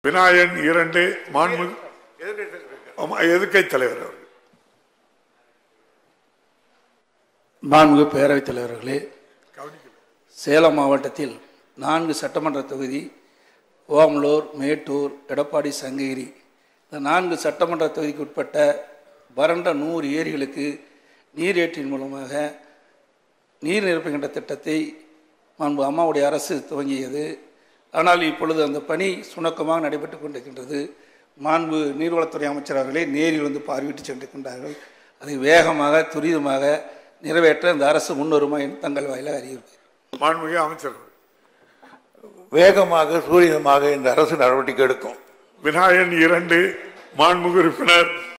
விநாயகன் இரண்டு மாண்பு ஆமா, எதிர்க்கட்சி தலைவர் அவர் மாண்புமிகு பேரவைத் தலைவர்களே சேலம் மாவட்டத்தில் நான்கு சட்டமன்ற தொகுதி ஓமலூர் மேட்டூர் எடப்பாடி சங்ககிரி இந்த நான்கு சட்டமன்ற தொகுதிக்கு உட்பட்ட வறண்ட நூறு ஏரிகளுக்கு நீரேற்றின் மூலமாக நீர் நிரப்புகின்ற திட்டத்தை மாண்பு அம்மாவுடைய அரசு துவங்கியது ஆனால் இப்பொழுது அந்த பணி சுணக்கமாக நடைபெற்று கொண்டிருக்கின்றது மாண்பு நீர்வளத்துறை அமைச்சர் அவர்களே நேரில் வந்து பார்வையிட்டு சென்றிருக்கின்றார்கள் அதை வேகமாக துரிதமாக நிறைவேற்ற இந்த அரசு முன்வருமா என்று தங்கள் வாயிலாக அறிவிப்பேன் மாண்புமிகு அமைச்சர் வேகமாக சூரியமாக இந்த அரசு நடவடிக்கை எடுக்கும் விநாயகன் இரண்டு மாண்புமிகு உறுப்பினர்